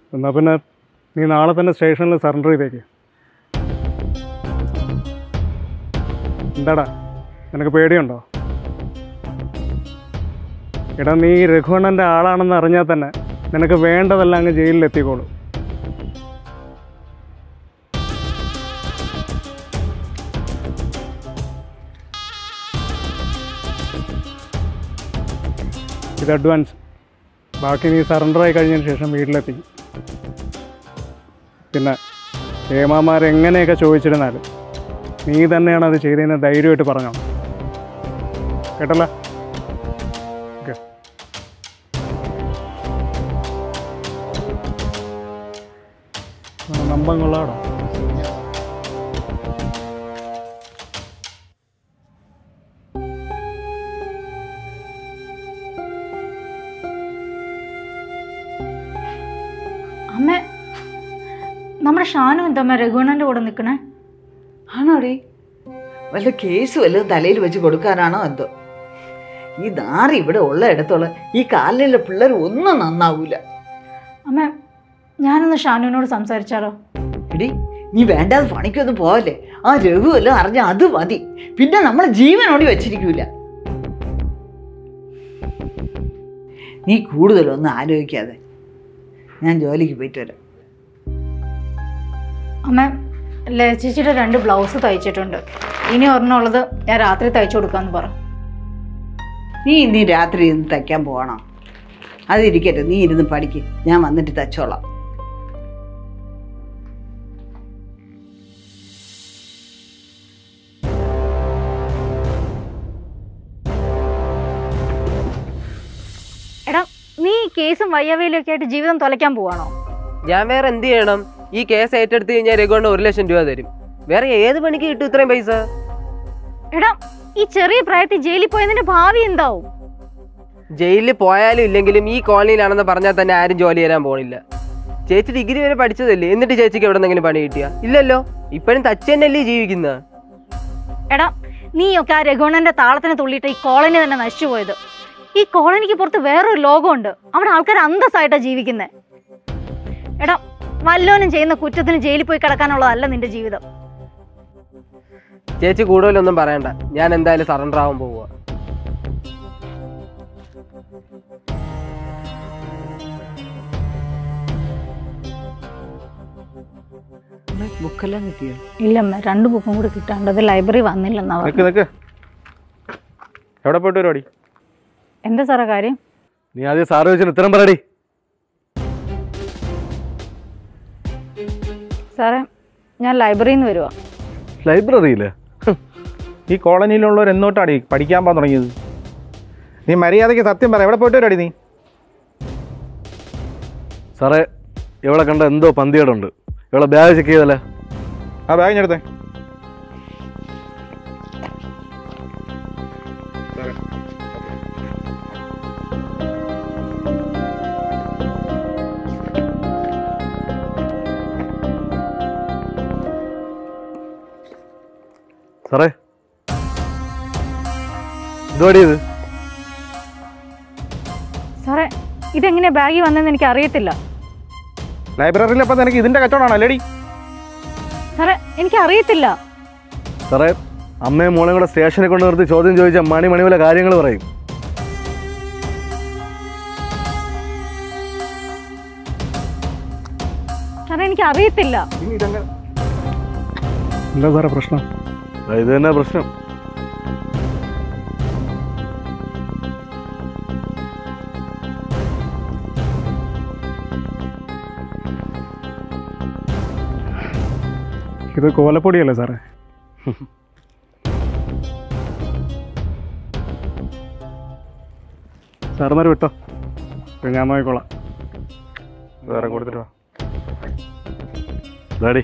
എന്നാൽ പിന്നെ നീ നാളെ തന്നെ സ്റ്റേഷനിൽ സറണ്ടർ ചെയ്തേക്ക് എന്താടാ നിനക്ക് പേടിയുണ്ടോ എടാ നീ രഘുവണ്ണൻ്റെ ആളാണെന്ന് അറിഞ്ഞാൽ തന്നെ നിനക്ക് വേണ്ടതെല്ലാം അങ്ങ് ജയിലിൽ എത്തിക്കോളും ഇത് അഡ്വാൻസ് ബാക്കി നീ സറണ്ടർ ആയി കഴിഞ്ഞതിന് ശേഷം വീട്ടിലെത്തി പിന്നെ ഏമാമാരെങ്ങനെയൊക്കെ ചോദിച്ചിരുന്നാലും നീ തന്നെയാണ് അത് ചെയ്തതെന്ന് ധൈര്യമായിട്ട് പറഞ്ഞോ കേട്ടല്ല ഓക്കെ നമ്പം കൊള്ളാടോ അമ്മ നമ്മുടെ ഷാനു എന്താ അമ്മ രഘുവണ്ണൻ്റെ കൂടെ നിൽക്കണേ ആണോടി വല്ല കേസ് വല്ലതും തലയിൽ വെച്ച് കൊടുക്കാനാണോ എന്തോ ഈ നാറി ഇവിടെ ഉള്ള ഇടത്തോളം ഈ കാലിലുള്ള പിള്ളേർ ഒന്നും നന്നാവൂല അമ്മ ഞാനൊന്ന് ഷാനുവിനോട് സംസാരിച്ചാലോ എടി നീ വേണ്ടാതെ പണിക്കൊന്നും പോവല്ലേ ആ രഘു വല്ലതും അറിഞ്ഞ അത് മതി പിന്നെ നമ്മൾ ജീവനോടി വെച്ചിരിക്കൂല നീ കൂടുതലൊന്നും ആലോചിക്കാതെ ഞാൻ ജോലിക്ക് പോയിട്ട് വരാം അമ്മ ലച്ചിച്ചിയുടെ രണ്ട് ബ്ലൗസ് തയ്ച്ചിട്ടുണ്ട് ഇനി ഒരെണ്ണമുള്ളത് ഞാൻ രാത്രി തയ്ച്ചു കൊടുക്കാമെന്ന് പറ നീ ഇനി രാത്രി ഇരുന്ന് തയ്ക്കാൻ പോകണോ അതിരിക്കട്ടെ നീ ഇരുന്ന് പഠിക്ക് ഞാൻ വന്നിട്ട് തച്ചോളാം എടാ നീ ഈ കേസും വയ്യവയിലും ഒക്കെ ആയിട്ട് ജീവിതം തുലയ്ക്കാൻ പോവാണോ ഞാൻ വേറെ എന്ത് ചെയ്യണം ഈ കേസ് ഏറ്റെടുത്ത് കഴിഞ്ഞാൽ രഘുകൊണ്ട് ഒരു ലക്ഷം രൂപ തരും വേറെ ഏത് പണിക്ക് കിട്ടും ഇത്രയും പൈസ എടാ ഈ ചെറിയ പ്രായത്തിൽ ജയിലിൽ പോയതിന്റെ ഭാവി എന്താവും ജയിലിൽ പോയാലും ഇല്ലെങ്കിലും ഈ കോളനിയിലാണെന്ന് പറഞ്ഞാൽ തന്നെ ആരും ജോലി തരാൻ പോണില്ല ചേച്ചി ഡിഗ്രി വരെ പഠിച്ചതല്ലേ എന്നിട്ട് ചേച്ചിക്ക് എവിടെ നിന്നെങ്കിലും പണി കിട്ടിയ ഇല്ലല്ലോ ഇപ്പോഴും തച്ച് തന്നെയല്ലേ ജീവിക്കുന്ന എടാ നീയൊക്കെ ആ രഘുവണ്ണന്റെ താളത്തിന് തുള്ളിയിട്ട് ഈ കോളനി തന്നെ നശിച്ചു പോയത് ഈ കോളനിക്ക് പുറത്ത് വേറൊരു ലോകമുണ്ട് അവിടെ ആൾക്കാർ അന്തസ്സായിട്ടാണ് ജീവിക്കുന്നത് എടാ വല്ലോനും ചെയ്യുന്ന കുറ്റത്തിന് ജയിലിൽ പോയി കിടക്കാനുള്ളതല്ല നിന്റെ ജീവിതം ചേച്ചി കൂടുതലൊന്നും പറയണ്ട ഞാൻ എന്തായാലും സറണ്ടർ ആവാൻ പോവുക ബുക്കെല്ലാം കിട്ടിയോ ഇല്ലമ്മ രണ്ട് ബുക്കും കൂടി കിട്ടാണ്ട് അത് ലൈബ്രറി വന്നില്ലെന്നാ നിക്ക് നിക്ക് എവിടെ പോയിട്ട് പരിപാടി എന്താ സാറേ കാര്യം നീ ആദ്യം സാറ് വെച്ചിട്ട് ഉത്തരം പറയടി സാറേ ഞാൻ ലൈബ്രറിയിൽ നിന്ന് വരുവാ ലൈബ്രറിയിൽ ഈ കോളനിയിലുള്ളവർ എന്നോട്ടാടി പഠിക്കാൻ പോകാൻ തുടങ്ങിയത് നീ മര്യാദയ്ക്ക് സത്യം പറ എവിടെ പോയിട്ട് വരാടി നീ സാറേ ഇവളെ കണ്ട എന്തോ പന്തികേടുണ്ട് ഇവളെ ബാഗ് ചെക്ക് ചെയ്തല്ലേ ആ ബാഗ് ഞാൻ എടുത്തേ സാറേ ഇതുവാടി ഇത് സാറേ ഇതെങ്ങനെയാ ബാഗിൽ വന്നതെന്ന് എനിക്ക് അറിയത്തില്ല ലൈബ്രറിയിൽ അപ്പം നിനക്ക് ഇതിൻ്റെ കച്ചവടമാണോ അല്ലേടി സാറേ എനിക്ക് അറിയത്തില്ല സാറേ അമ്മയും മോളെയും കൂടെ സ്റ്റേഷനിൽ കൊണ്ട് നിർത്തി ചോദ്യം ചോദിച്ചാൽ മണി മണിവിലെ കാര്യങ്ങൾ പറയും സാറേ എനിക്ക് അറിയത്തില്ല ഇനി ഇതങ്ങനെ എന്താ സാറേ പ്രശ്നം ഇത് തന്നെ പ്രശ്നം ഇത് കോലപ്പൊടിയല്ലേ സാറേ സാറുമാർ വിട്ടോ ഇത് ഞാൻ നോക്കിക്കോളാം വേറെ കൊടുത്തിട്ട് വാ ഡാഡി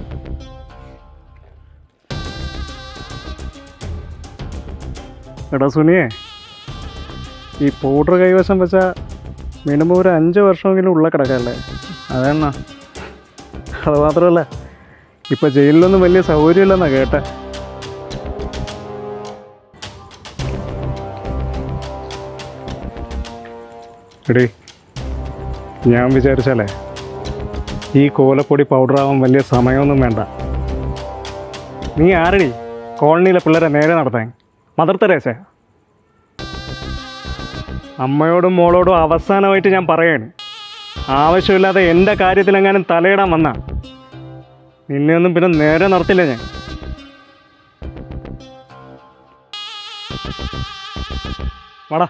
എടാ സുനിയെ ഈ പൗഡർ കൈവശം വെച്ചാൽ മിനിമം ഒരു അഞ്ച് വർഷമെങ്കിലും ഉള്ള കിടക്കല്ലേ അതെണ്ണ അത് മാത്രമല്ല ഇപ്പം ജയിലിലൊന്നും വലിയ സൗകര്യമില്ലെന്നാ കേട്ടെ എടീ ഞാൻ വിചാരിച്ചാലേ ഈ കോലപ്പൊടി പൗഡറാവാൻ വലിയ സമയമൊന്നും വേണ്ട നീ ആരടി കോളനിയിലെ പിള്ളേരെ നേരെ നടത്താൻ മദർ തെരേസ അമ്മയോടും മോളോടും അവസാനമായിട്ട് ഞാൻ പറയാണ് ആവശ്യമില്ലാതെ എൻ്റെ കാര്യത്തിലെങ്ങാനും തലയിടാൻ വന്ന നിന്നെയൊന്നും പിന്നെ നേരെ നടത്തില്ല ഞാൻ വാടാ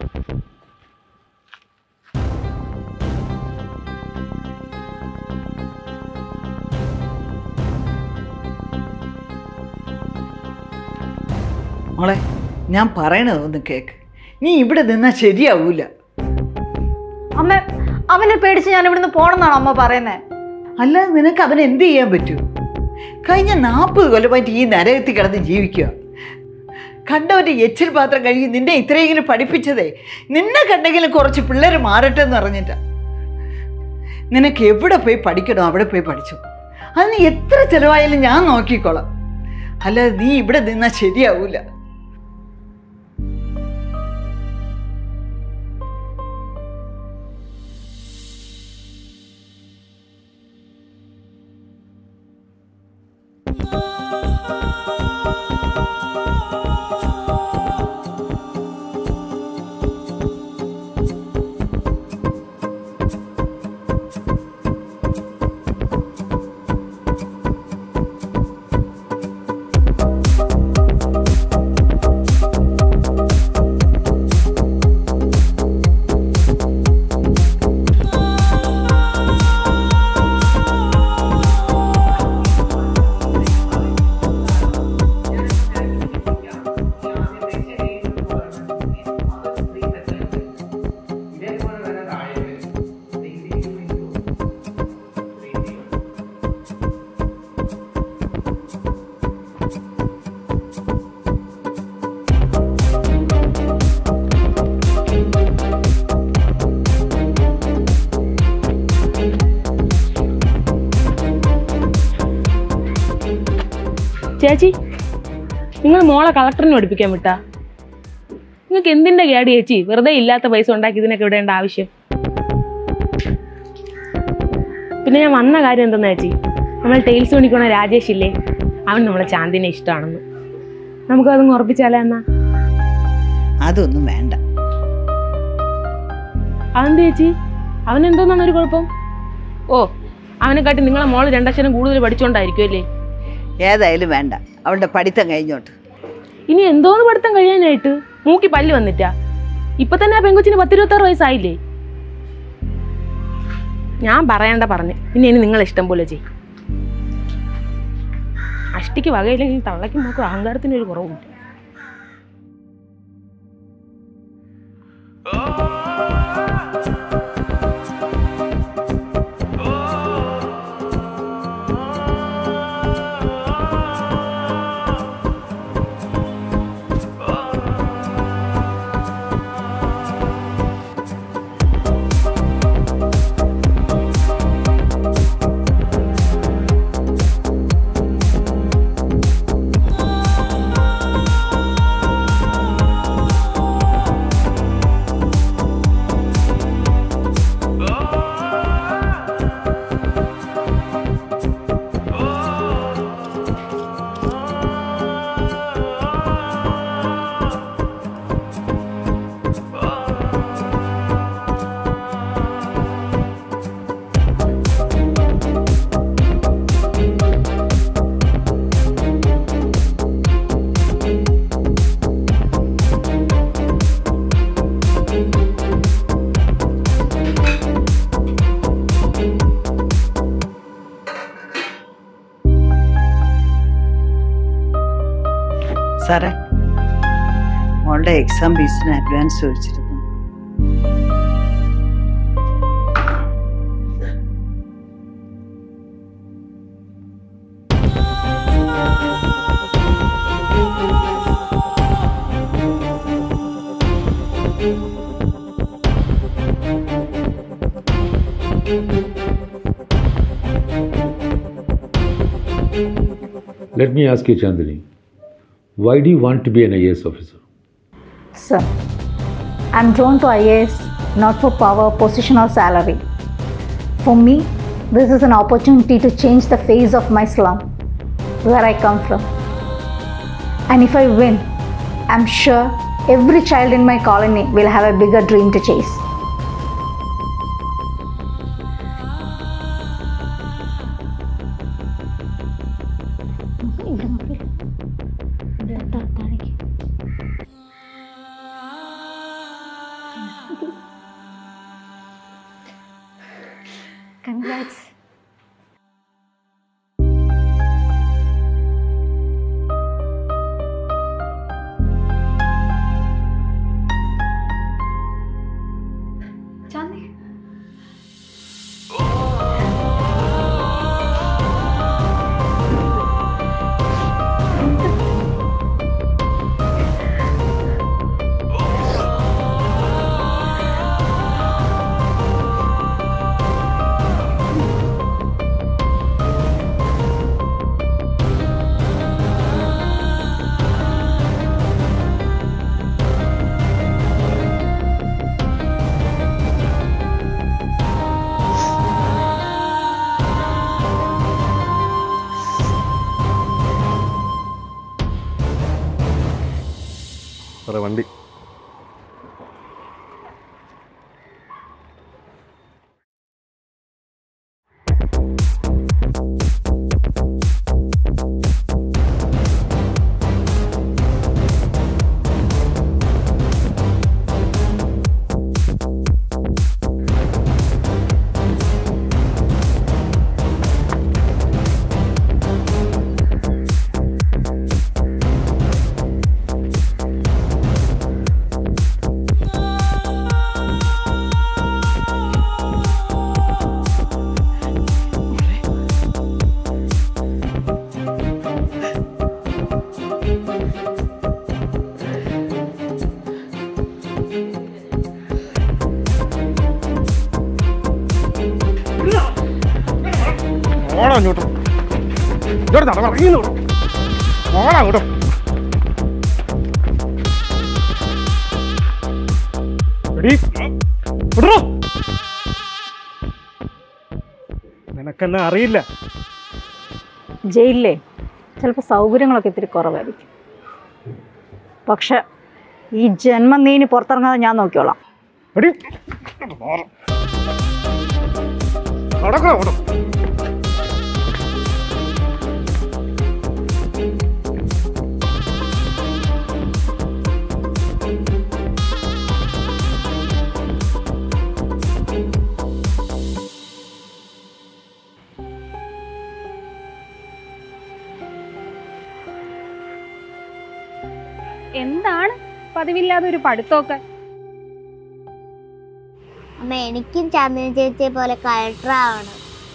മോളെ ഞാൻ പറയണത് ഒന്ന് കേക്ക് നീ ഇവിടെ നിന്നാൽ ശരിയാവൂല അമ്മ അവനെ പേടിച്ച് ഞാൻ ഇവിടുന്ന് പോണെന്നാണ് അമ്മ പറയുന്നത് അല്ലാതെ നിനക്ക് അവൻ എന്ത് ചെയ്യാൻ പറ്റൂ കഴിഞ്ഞ നാൽപ്പത് കൊല്ലമായിട്ട് ഈ നരകത്തിൽ കിടന്ന് ജീവിക്കുക കണ്ടവൻ്റെ എച്ചിൽ പാത്രം കഴുകി നിന്നെ ഇത്രയെങ്കിലും പഠിപ്പിച്ചതേ നിന്നെ കണ്ടെങ്കിലും കുറച്ച് പിള്ളേർ മാറട്ടെ എന്ന് പറഞ്ഞിട്ടാ നിനക്ക് എവിടെ പോയി പഠിക്കണോ അവിടെ പോയി പഠിച്ചു അതിന് എത്ര ചിലവായാലും ഞാൻ നോക്കിക്കോളാം അല്ലാതെ നീ ഇവിടെ നിന്നാൽ ശരിയാവൂല ചേച്ചി നിങ്ങൾ മോളെ കളക്ടറിനെ പഠിപ്പിക്കാൻ വിട്ടാ നിങ്ങൾക്ക് എന്തിന്റെ കേട് ചേച്ചി വെറുതെ ഇല്ലാത്ത പൈസ ഉണ്ടാക്കി ഇതിനൊക്കെ വിടേണ്ട ആവശ്യം പിന്നെ ഞാൻ വന്ന കാര്യം എന്തെന്നാ ചേച്ചി നമ്മൾ ടെയിൽസ് പണിക്കണ രാജേഷ് ഇല്ലേ അവൻ നമ്മളെ ചാന്ദിനെ ഇഷ്ടമാണെന്ന് നമുക്കതൊന്ന് ഉറപ്പിച്ചാലോ എന്നാ അതൊന്നും വേണ്ട അതെന്ത് ചേച്ചി അവൻ എന്തോന്നാണ് ഒരു കുഴപ്പം ഓ അവനെക്കാട്ടി നിങ്ങളെ മോള് രണ്ടക്ഷരം കൂടുതൽ പഠിച്ചോണ്ടായിരിക്കും അല്ലേ ഏതായാലും വേണ്ട അവളുടെ പഠിത്തം കഴിഞ്ഞോട്ട് ഇനി എന്തോന്ന് പഠിത്തം കഴിയാനായിട്ട് മൂക്കി പല്ല് വന്നിട്ടാ ഇപ്പൊ തന്നെ ആ പെങ്കൊച്ചിന് പത്തിരുപത്താറ് വയസ്സായില്ലേ ഞാൻ പറയണ്ട പറഞ്ഞു പിന്നെ ഇനി നിങ്ങൾ ഇഷ്ടം പോലെ ചെയ്യും അഷ്ടിക്ക് വകയില്ലെങ്കിൽ തള്ളയ്ക്കും നോക്കും അഹങ്കാരത്തിന് ഒരു കുറവുണ്ട് സാറേ മോളുടെ എക്സാം ഫീസിന് അഡ്വാൻസ് ചോദിച്ചിരുന്നു Let me ask you, Chandani, why do you want to be an IAS officer? Sir, I'm drawn to IAS not for power, position, or salary. For me, This is an opportunity to change the face of my slum, where I come from. And if I win, I'm sure every child in my colony will have a bigger dream to chase. Congrats. Chandni. സാറേ വണ്ടി ഓടാ അങ്ങോട്ട് ഇങ്ങോട്ട് നട ഇറങ്ങിയോട്ട് ഓടാ അങ്ങോട്ട് എടീ, വിടറോ. നിനക്കെന്നെ അറിയില്ല ജയിലിലെ ചിലപ്പോൾ സൗകര്യങ്ങളൊക്കെ ഇത്തിരി കുറവായിരിക്കും പക്ഷെ ഈ ജന്മം നീ ഇനി പുറത്തിറങ്ങാതെ ഞാൻ നോക്കിക്കോളാം എടീ, മാറ്. നടക്കടാ അങ്ങോട്ട്. എന്താണ് പതിവില്ലാതെ ഒരു പഠിത്തമൊക്കെ അമ്മ എനിക്കും ചന്ദന ചേച്ചിയെ പോലെ കളക്ടർ ആവണം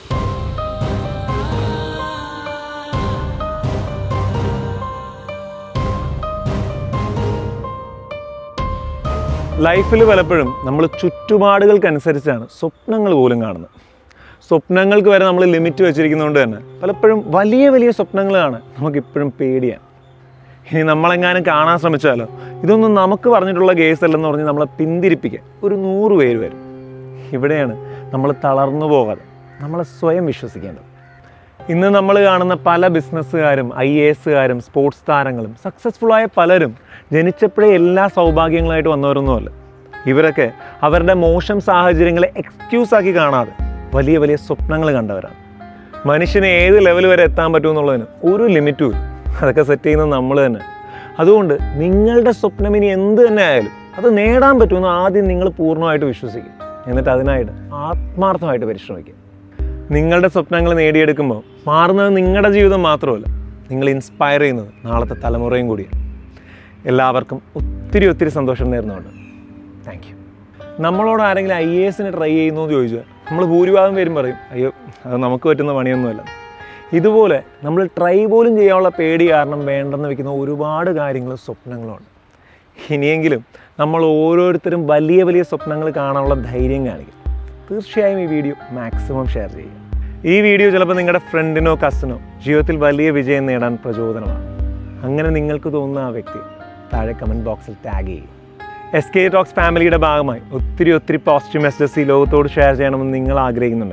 ലൈഫിൽ പലപ്പോഴും നമ്മൾ ചുറ്റുപാടുകൾക്കനുസരിച്ചാണ് സ്വപ്നങ്ങൾ പോലും കാണുന്നത് സ്വപ്നങ്ങൾക്ക് വരെ നമ്മൾ ലിമിറ്റ് വെച്ചിരിക്കുന്നതുകൊണ്ട് തന്നെ പലപ്പോഴും വലിയ വലിയ സ്വപ്നങ്ങളാണ് നമുക്കിപ്പോഴും പേടിയാണ് ഇനി നമ്മളെങ്ങാനും കാണാൻ ശ്രമിച്ചാലോ ഇതൊന്നും നമുക്ക് പറഞ്ഞിട്ടുള്ള കേസ് അല്ലെന്ന് പറഞ്ഞ് നമ്മളെ പിന്തിരിപ്പിക്കാൻ ഒരു നൂറ് പേര് വരും ഇവിടെയാണ് നമ്മൾ തളർന്നു പോകാതെ നമ്മളെ സ്വയം വിശ്വസിക്കേണ്ടത് ഇന്ന് നമ്മൾ കാണുന്ന പല ബിസിനസ്സുകാരും ഐ എ എസുകാരും സ്പോർട്സ് താരങ്ങളും സക്സസ്ഫുള്ളായ പലരും ജനിച്ചപ്പോഴേ എല്ലാ സൗഭാഗ്യങ്ങളായിട്ട് വന്നവരൊന്നുമല്ല ഇവരൊക്കെ അവരുടെ മോശം സാഹചര്യങ്ങളെ എക്സ്ക്യൂസ് ആക്കി കാണാതെ വലിയ വലിയ സ്വപ്നങ്ങൾ കണ്ടവരാണ് മനുഷ്യന് ഏത് ലെവൽ വരെ എത്താൻ പറ്റുമെന്നുള്ളതിന് ഒരു ലിമിറ്റും ഇല്ല അതൊക്കെ സെറ്റ് ചെയ്യുന്നത് നമ്മൾ തന്നെ അതുകൊണ്ട് നിങ്ങളുടെ സ്വപ്നം ഇനി എന്ത് തന്നെ ആയാലും അത് നേടാൻ പറ്റുമെന്ന് ആദ്യം നിങ്ങൾ പൂർണ്ണമായിട്ട് വിശ്വസിക്കും എന്നിട്ട് അതിനായിട്ട് ആത്മാർത്ഥമായിട്ട് പരിശ്രമിക്കും നിങ്ങളുടെ സ്വപ്നങ്ങൾ നേടിയെടുക്കുമ്പോൾ മാറുന്നത് നിങ്ങളുടെ ജീവിതം മാത്രമല്ല നിങ്ങൾ ഇൻസ്പയർ ചെയ്യുന്നത് നാളത്തെ തലമുറയും കൂടിയാണ് എല്ലാവർക്കും ഒത്തിരി ഒത്തിരി സന്തോഷം നേർന്നുകൊണ്ട് താങ്ക് യു നമ്മളോട് ആരെങ്കിലും ഐ എ എസിന് ട്രൈ ചെയ്യുന്നു എന്ന് ചോദിച്ചാൽ നമ്മൾ ഭൂരിഭാഗം പേരും പറയും അയ്യോ അത് നമുക്ക് പറ്റുന്ന പണിയൊന്നുമല്ല ഇതുപോലെ നമ്മൾ ട്രൈ പോലും ചെയ്യാനുള്ള പേടി കാരണം വേണ്ടെന്ന് വെക്കുന്ന ഒരുപാട് കാര്യങ്ങളും സ്വപ്നങ്ങളുമുണ്ട് ഇനിയെങ്കിലും നമ്മൾ ഓരോരുത്തരും വലിയ വലിയ സ്വപ്നങ്ങൾ കാണാനുള്ള ധൈര്യം കാണിക്കും തീർച്ചയായും ഈ വീഡിയോ മാക്സിമം ഷെയർ ചെയ്യുക ഈ വീഡിയോ ചിലപ്പോൾ നിങ്ങളുടെ ഫ്രണ്ടിനോ കസിനോ ജീവിതത്തിൽ വലിയ വിജയം നേടാൻ പ്രചോദനമാണ് അങ്ങനെ നിങ്ങൾക്ക് തോന്നുന്ന ആ വ്യക്തി താഴെ കമൻറ്റ് ബോക്സിൽ ടാഗ് ചെയ്യുക എസ് കെ ടോക്സ് ഫാമിലിയുടെ ഭാഗമായി ഒത്തിരി ഒത്തിരി പോസിറ്റീവ് മെസ്സേജസ് ഈ ലോകത്തോട് ഷെയർ ചെയ്യണമെന്ന് നിങ്ങൾ ആഗ്രഹിക്കുന്നുണ്ടെങ്കിൽ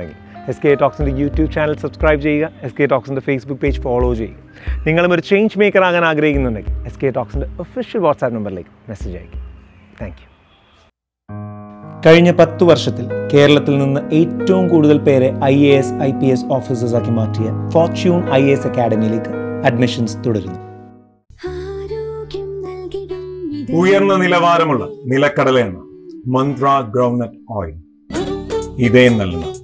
എസ് കെ ടോക്സിൻ്റെ യൂട്യൂബ് ചാനൽ സബ്സ്ക്രൈബ് ചെയ്യുക എസ് കെ ടോക്സിൻ്റെ ഫേസ്ബുക്ക് പേജ് ഫോളോ ചെയ്യുക നിങ്ങളും ഒരു ചേഞ്ച് മേക്കർ ആകാൻ ആഗ്രഹിക്കുന്നുണ്ടെങ്കിൽ എസ് കെ ടോക്സിൻ്റെ ഒഫീഷ്യൽ വാട്സാപ്പ് നമ്പറിലേക്ക് മെസ്സേജ് അയക്കും താങ്ക് യു കഴിഞ്ഞ പത്ത് വർഷത്തിൽ കേരളത്തിൽ നിന്ന് ഏറ്റവും കൂടുതൽ പേരെ I A S I P S ഓഫീസേഴ്സാക്കി മാറ്റിയ ഫോർച്യൂൺ ഐ എ എസ് അക്കാഡമിയിലേക്ക് അഡ്മിഷൻസ് തുടരുന്നു ഉയർന്ന നിലവാരമുള്ള നിലക്കടല എണ്ണ മന്ത്ര ഗ്രൗണ്ട്നട്ട് ഓയിൽ ഇതേ നൽകുന്ന